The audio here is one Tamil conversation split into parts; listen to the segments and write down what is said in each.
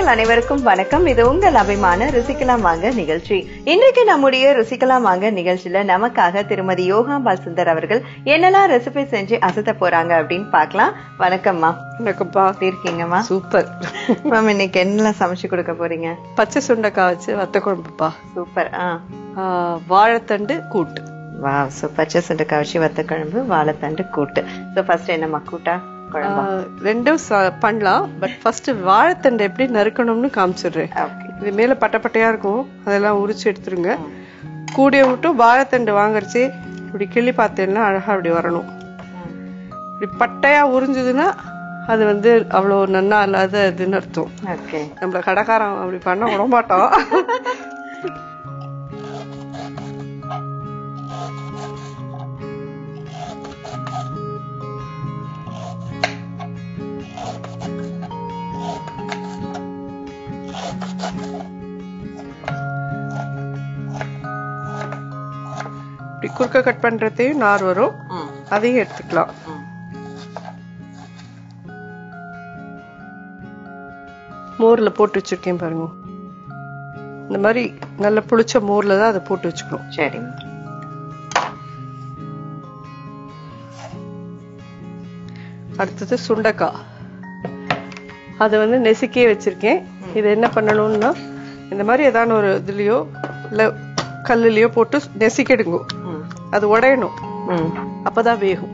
நேயர்கள் அனைவருக்கும் வணக்கம் இது உங்கள் அபிமான ருசிக்கலாம் வாங்க நிகழ்ச்சி இன்றைக்கு நம்முடைய ருசிக்கலாம் வாங்க நிகழ்ச்சியில நமக்காக திருமதி யோகாம்பால் சுந்தர் அவர்கள் என்னெல்லாம் ரெசிபி செஞ்சு அசத்த போறாங்க அப்படின்னு பார்க்கலாம் வணக்கம்மா எனக்குப்பா எப்படி இருக்கீங்கம்மா சூப்பர் மேம் இன்னைக்கு என்னெல்லாம் சமைச்சு கொடுக்க போறீங்க பச்சை சுண்டைக்காய் வச்சு வத்த குழம்புப்பா சூப்பர் ஆ ஆ, வாழைத்தண்டு கூட்டு வா சோ பச்சை சுண்டக்காய் வச்சு வத்த குழம்பு வாழைத்தண்டு கூட்டு சோ ஃபர்ஸ்ட் என்னம்மா கூட்டா ஆ, குழம்பா ரெண்டும் ச- பண்ணலாம் பட் ஃபர்ஸ்ட் வாழைத்தண்டு எப்படி நறுக்கணும்னு காமிச்சிடுறேன் ஓகே இது மேல பட்டை பட்டையா இருக்கும் அதெல்லாம் உரிச்சு எடுத்துருங்க கூடிய மட்டும் வாழைத்தண்டு வாங்குறச்சு இப்படி கிள்ளி பார்த்தேன்னா அழகா அப்படி வரணும் இப்படி பட்டையா உறிஞ்சதுன்னா அது வந்து அவ்வளோ நன்னா இல்லாத இதுன்னு அர்த்தம் ஓகே நம்மள கடைக்காரன் அப்படி பண்ண விட மாட்டான் இப்படி குறுக்க கட் பண்றதையும் நார் வரும் ம் அதையும் எடுத்துக்கலாம் ம் மோர்ல போட்டு வச்சிருக்கேன் பாருங்க இந்த மாதிரி நல்ல புளிச்ச மோர்ல தான் அதை போட்டு வச்சுக்கணும் சரிம்மா அடுத்தது சுண்டைக்காய் அதை வந்து நெசுக்கியே வச்சிருக்கேன் இது என்ன பண்ணணும்னா இந்த மாதிரி ஏதான ஒரு இதுலயோ இல்ல கல்லுலயோ போட்டு நெசுக்கிடுங்க ம் அது உடையணும் ம் அப்பதான் வேகும்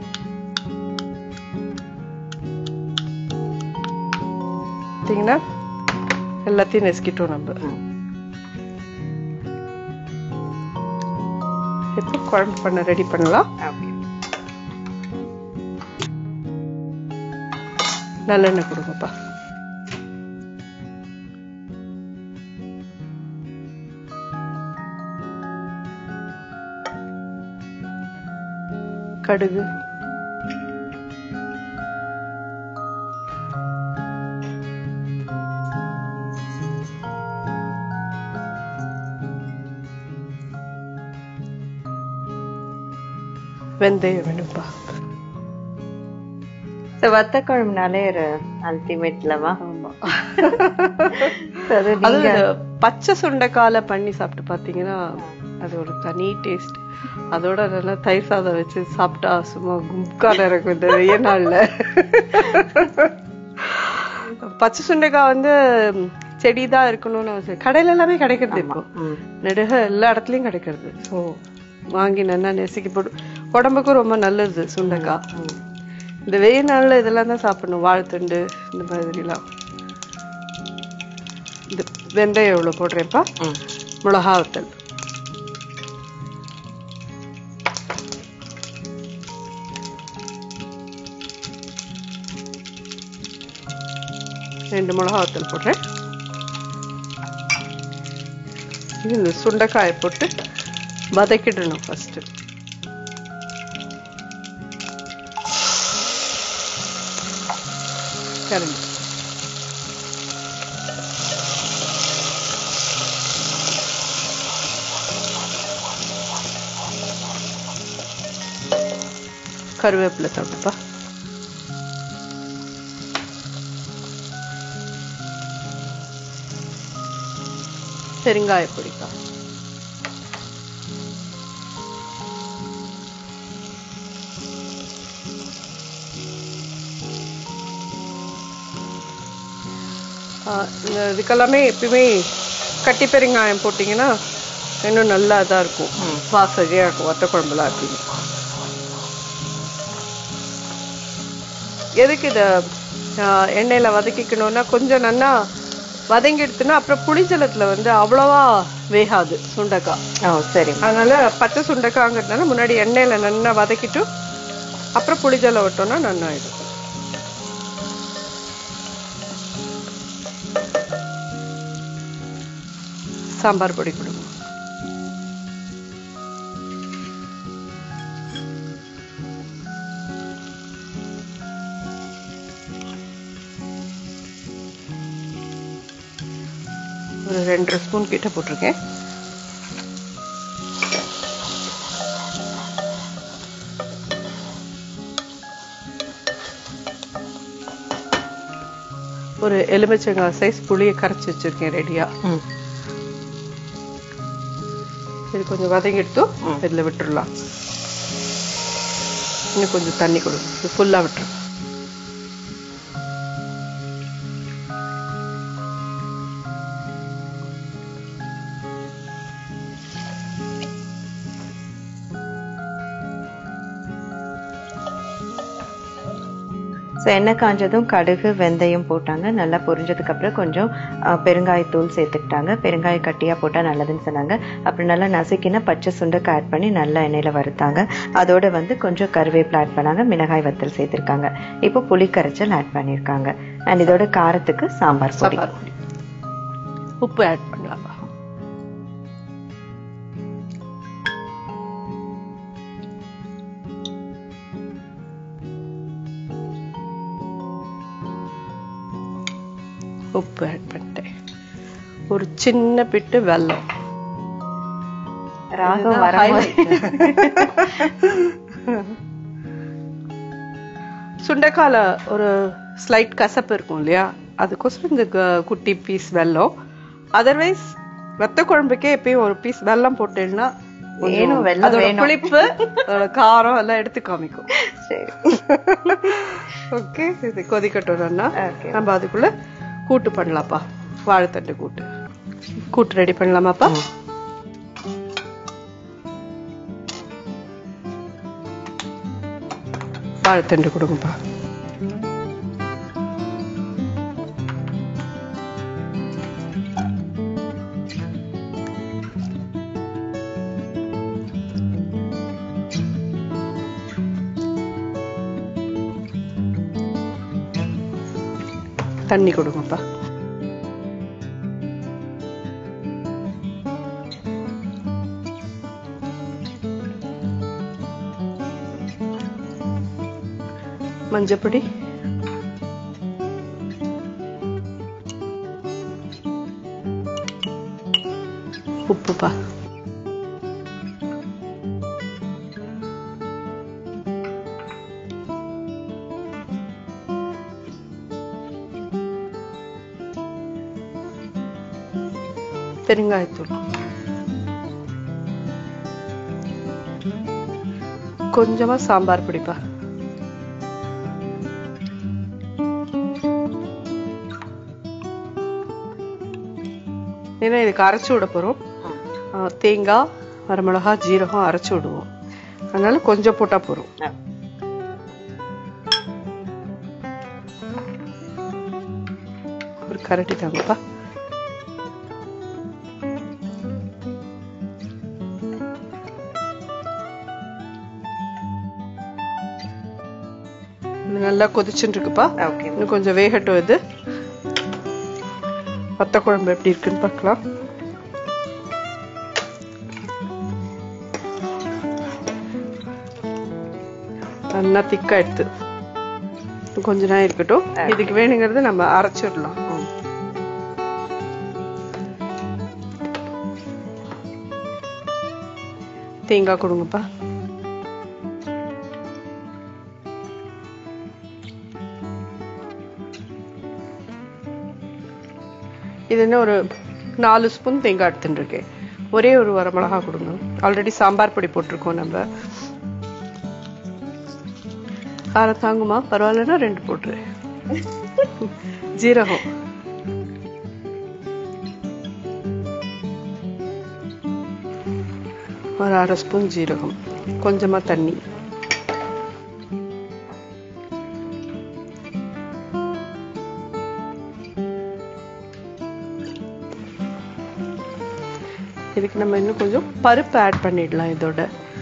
பார்த்தீங்கன்னா எல்லாத்தையும் நெசுக்கிட்டோம் நம்ம ம். இப்போ குழம்பு பண்ண ரெடி பண்ணலாம் ஓகே நல்லெண்ணெய் கொடுங்கப்பா கடுகு வெந்தயம் வேணும்ப்பா So, வத்த குழம்புனாலே ஒரு அல்டிமேட்லவா ஆமா அது அது நீங்க இந்த பச்சை சுண்டைக்கால பண்ணி சாப்பிட்டு பாத்தீங்கன்னா அது ஒரு தனி டேஸ்ட் அதோட நல்லா தயிர் சாதம் வச்சு சாப்பிட்டா சும்மா கும்கால இருக்கும் இந்த வெய்ய நாள்ல பச்சை சுண்டைக்காய் வந்து செடி தான் இருக்கணும்னு அவசியம் கடையில எல்லாமே கிடைக்கிறது இப்போ ம் நெடுக எல்லா இடத்துலயும் கிடைக்கிறது ஸோ வாங்கி நல்லா நெசுக்கி போட்டு உடம்புக்கும் ரொம்ப நல்லது சுண்டைக்காய் ம். இந்த வெயில் நாள்ல இதெல்லாம் தான் சாப்பிடணும் வாழைத்தண்டு இந்த மாதிரிலாம் இந்த வெந்தயம் எவ்வளவு போடுறேன்ப்பா ம் மிளகா வத்தல் ரெண்டு மிளகா வத்தல் போடுறேன் இது இந்த சுண்டைக்காயை போட்டு வதக்கிடணும் ஃபர்ஸ்ட் கரண்டி கருவேப்பிலை சாப்பிட்டுப்பா பெருங்காய பொடிக்கா ஆஹ் இந்த இதுக்கெல்லாமே எப்பயுமே கட்டி பெருங்காயம் போட்டிங்கன்னா இன்னும் நல்லா இதாக இருக்கும் வாசகையாக இருக்கும் வத்த குழம்புலாம் எப்பயுமே எதுக்கு இதை எண்ணெயில வதக்கிக்கணும்னா கொஞ்சம் நல்லா வதங்கி எடுத்துனா அப்புறம் புளிஜலத்துல வந்து அவ்வளவா வேகாது சுண்டைக்காய் ஓ சரி அதனால பச்சை சுண்டைக்காய்ங்கிறதுனால முன்னாடி எண்ணெயில நல்லா வதக்கிட்டு அப்புறம் புளிஜலம் விட்டோம்னா நன்னாயிடும் சாம்பார் பொடி கொடுங்க ஒரு ரெண்டரை ஸ்பூன் கிட்ட போட்டிருக்கேன் ஒரு எலுமிச்சங்காய் சைஸ் புளியை கரைச்சி வச்சிருக்கேன் ரெடியா ம் இது கொஞ்சம் வதங்கிடுத்து இதுல விட்டுறலாம் இன்னும் கொஞ்சம் தண்ணி கொடுங்க இது ஃபுல்லா விட்டுரு ஸோ எண்ணெய் காஞ்சதும் கடுகு வெந்தயம் போட்டாங்க நல்லா பொரிஞ்சதுக்கு அப்புறம் கொஞ்சம் அஹ், பெருங்காயத்தூள் சேர்த்துக்கிட்டாங்க பெருங்காயம் கட்டியாக போட்டால் நல்லதுன்னு சொன்னாங்க அப்புறம் நல்லா நசுக்கின பச்சை சுண்டக்கு ஆட் பண்ணி நல்லா எண்ணெயில் வறுத்தாங்க அதோட வந்து கொஞ்சம் கருவேப்பிலை ஆட் பண்ணாங்க மிளகாய் வத்தல் சேர்த்துருக்காங்க இப்போ புளி கரைச்சல் ஆட் பண்ணியிருக்காங்க அண்ட் இதோட காரத்துக்கு சாம்பார் பொடி சாம்பார் பொடி உப்பு ஆட் பண்ணலாமா உப்பு ஆட் பண்ணிட்டேன் ஒரு சின்ன பிட்டு வெல்லம் ராகம் வர சுண்டைக்கால ஒரு ஸ்லைட் கசப்பு இருக்கும் இல்லையா அதுக்கோசரம் இந்த க- குட்டி பீஸ் வெல்லம் அதர்வைஸ் வெத்த குழம்புக்கே எப்பயும் ஒரு பீஸ் வெல்லம் போட்டேன்னா கொஞ்சம் வேணும், வெல்லம் அதோட வேணும். புளிப்பு அதோட காரம் எல்லாம் எடுத்து காமிக்கும் சரி ஓகே இது கொதிக்கட்டும்னா Okay. நம்ம அதுக்குள்ள கூட்டு பண்ணலாம்ப்பா வாழைத்தண்டு கூட்டு கூட்டு ரெடி பண்ணலாமாப்பா வாழைத்தண்டு கொடுங்கப்பா தண்ணி கொடுங்கப்பா மஞ்சப்பொடி உப்புப்பா பெருங்காயத்தூள் கொஞ்சமா சாம்பார் பிடிப்பா ஏன்னா இதுக்கு அரைச்சு விட போறோம் ஆ, தேங்காய் வரமிளகா ஜீரகம் அரைச்சு விடுவோம் அதனால கொஞ்சம் போட்டா போறோம் ஒரு கரண்டி தாங்கப்பா இது நல்லா கொதிச்சுட்டு இருக்குப்பா ஓகே இன்னும் கொஞ்சம் வேகட்டும் இது வத்த குழம்பு எப்படி இருக்குன்னு பார்க்கலாம் நல்லா திக்கா எடுத்து இன்னும் கொஞ்ச நேரம் இருக்கட்டும் இதுக்கு வேணுங்கிறது நம்ம அரைச்சிடலாம் தேங்காய் கொடுங்கப்பா இது என்ன ஒரு நாலு ஸ்பூன் தேங்காய் எடுத்துட்டுருக்கேன் ஒரே ஒரு வரமிளகா கொடுங்க ஆல்ரெடி சாம்பார் பொடி போட்டிருக்கோம் நம்ம காரம் தாங்குமா பரவாயில்லன்னா ரெண்டு போட்டுரு ஜீரகம் ஒரு அரை ஸ்பூன் ஜீரகம் கொஞ்சமா தண்ணி இதுக்கு நம்ம இன்னும் கொஞ்சம் பருப்பு ஆட் பண்ணிடலாம் இதோட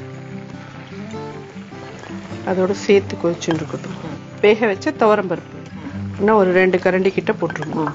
அதோட சேர்த்து கொதிச்சுட்டு இருக்கட்டும் வேக வச்ச துவரம் பருப்பு இன்னும் ஒரு ரெண்டு கரண்டி கிட்ட போட்டுருவோம்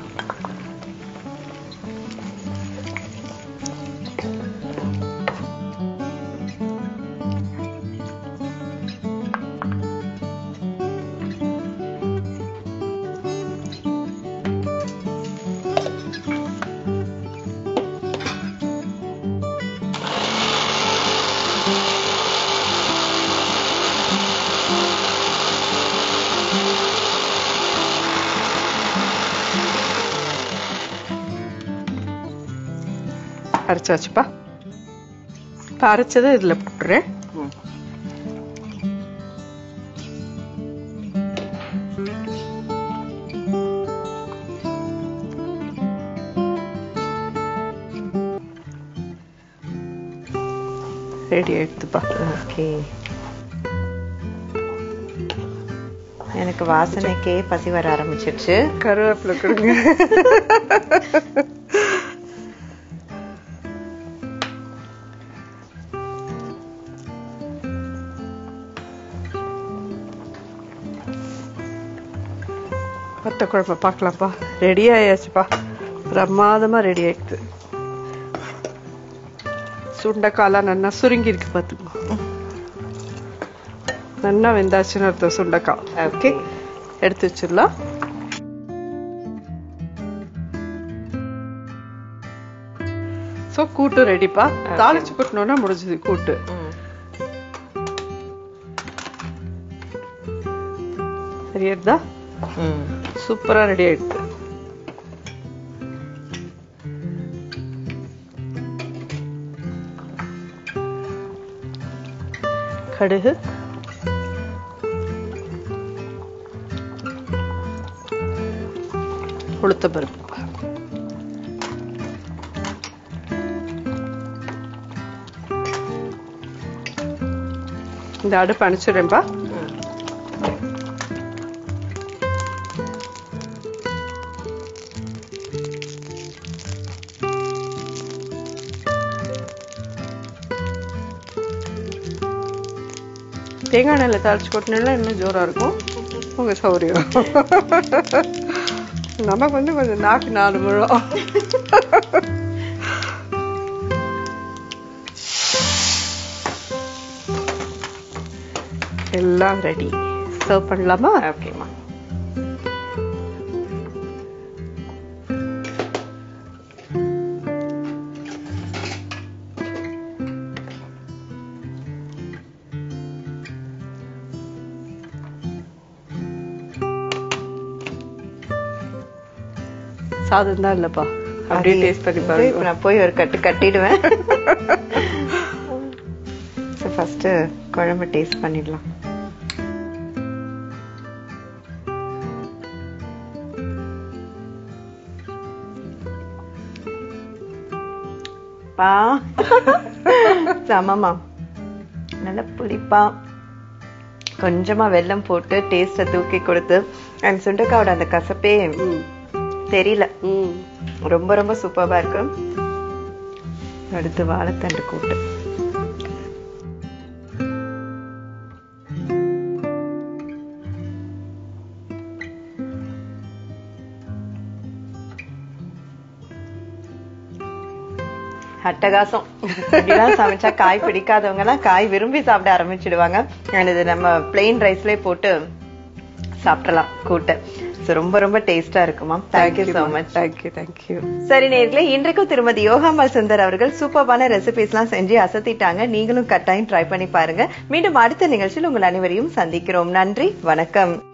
அரைச்சாச்சுப்பா இப்போ அரைச்சதை இதுல போட்டுறேன் ரெடி ஆயிடுத்துப்பா ஓகே எனக்கு வாசனைக்கே பசி வர ஆரம்பிச்சிருச்சு கருவேப்பிலை கொடுங்க வத்த குழம்பு பார்க்கலாம்ப்பா ரெடி ஆயாச்சுப்பா பிரமாதமா ரெடி ஆயிடுது சுண்டைக்காலாம் நல்லா சுருங்கி இருக்கு பார்த்துக்கோ நல்லா வெந்தாச்சுன்னு அர்த்தம் சுண்டைக்காய் ஓகே எடுத்து வச்சிடலாம் ஸோ கூட்டு ரெடிப்பா தாளிச்சு கொட்டணும்னா முடிஞ்சது கூட்டு ம். சரியா ம். சூப்பரா ரெடி ஆயிடுது கடுகு உளுத்த பருப்பு இந்த அடுப்பு அனுப்பிச்சிடுறேன்ப்பா தேங்காய் எண்ணெயில் தாளிச்சு கொட்டினா இன்னும் ஜோரா இருக்கும் உங்க சௌரியம் நமக்கு வந்து கொஞ்சம் நாக்கு நாலு முழம் எல்லாம் ரெடி சர்வ் பண்ணலாமா ஓகேம்மா சாதம் தான் இல்லப்பா அப்படியே டேஸ்ட் பண்ணி இப்ப பாருங்க நான் போய் ஒரு கட்டு கட்டிடுவேன் ஃபர்ஸ்ட் குழம்பு டேஸ்ட் பண்ணிடலாம் பா சமமா நல்ல புளிப்பா கொஞ்சமா வெல்லம் போட்டு டேஸ்ட்டை தூக்கி கொடுத்து அண்ட் சுண்டக்காவோட அந்த கசப்பே ம் தெரியல ம் ரொம்ப ரொம்ப சூப்பரா இருக்கு அடுத்து வாழைத்தண்டு கூட்டு அட்டகாசம் இப்படிலாம் சமைச்சா காய் பிடிக்காதவங்க எல்லாம் காய் விரும்பி சாப்பிட ஆரம்பிச்சிடுவாங்க and இது நம்ம பிளெயின் ரைஸ்லயே போட்டு சாப்பிடலாம் கூட்டு So, ரொம்ப ரொம்ப டேஸ்டா இருக்குமா thank you so much thank you thank you சரி நேர்களே இன்றைக்கும் திருமதி யோகாமல் சுந்தர் அவர்கள் சூப்பர்பான ரெசிபிஸ் எல்லாம் செஞ்சு அசத்திட்டாங்க நீங்களும் கட்டாயம் ட்ரை பண்ணி பாருங்க மீண்டும் அடுத்த நிகழ்ச்சியில் உங்கள் அனைவரையும் சந்திக்கிறோம் நன்றி வணக்கம்